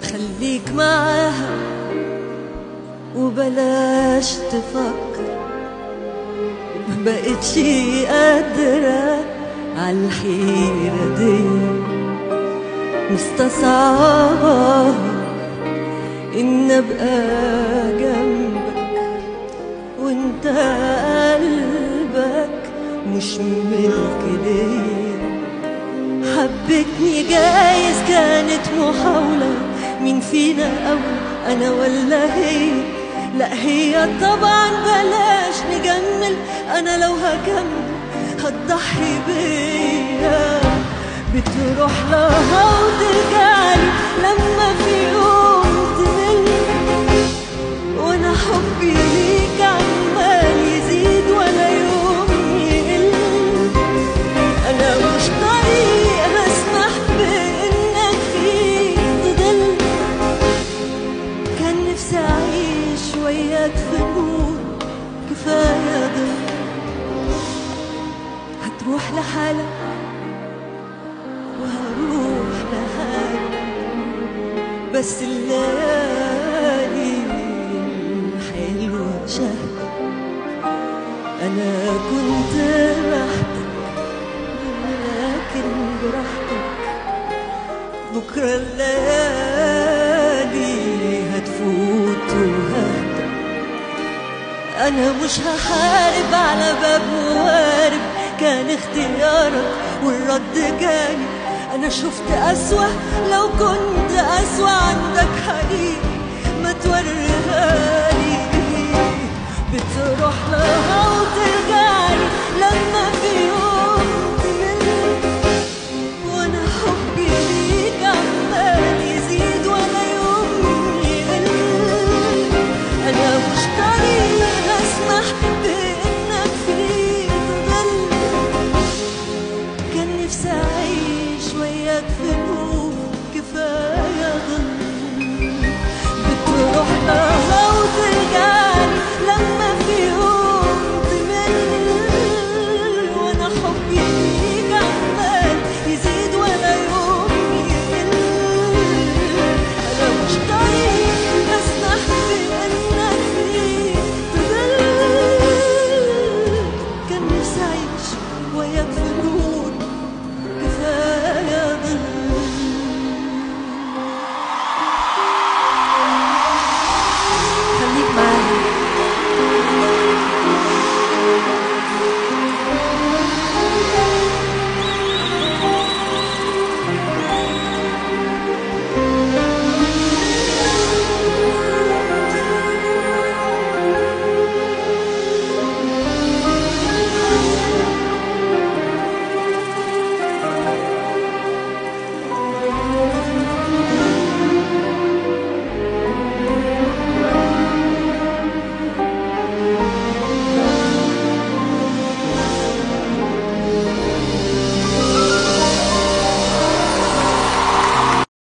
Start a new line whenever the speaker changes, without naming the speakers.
خليك معاها وبلاش تفكر ما بقتش قادرة عالحيرة دي مستصعبة إن أبقى جنبك وإنت قلبك مش ملك ليا حبتني جايز كانت محاولة مين فينا أول أنا ولا هي لا هي طبعا بلاش نجمل أنا لو هكمل هتضحي بيا بتروح لها وترجعلي لما في يوم تمل وانا حبي ليك عمال يزيد ولا يوم يقل انا مش طريق هسمح بانك فيه تضل كان نفسي اعيش وياك في نور كفايه ضل هتروح لحالك وهروح لحالك بس الليالي الحلوة شهد أنا كنت راحتك لكن براحتك بكرة الليالي هتفوت وههدى أنا مش هحارب على باب موارب كان اختيارك والرد جاني أنا شفت أسوأ لو كنت أسوأ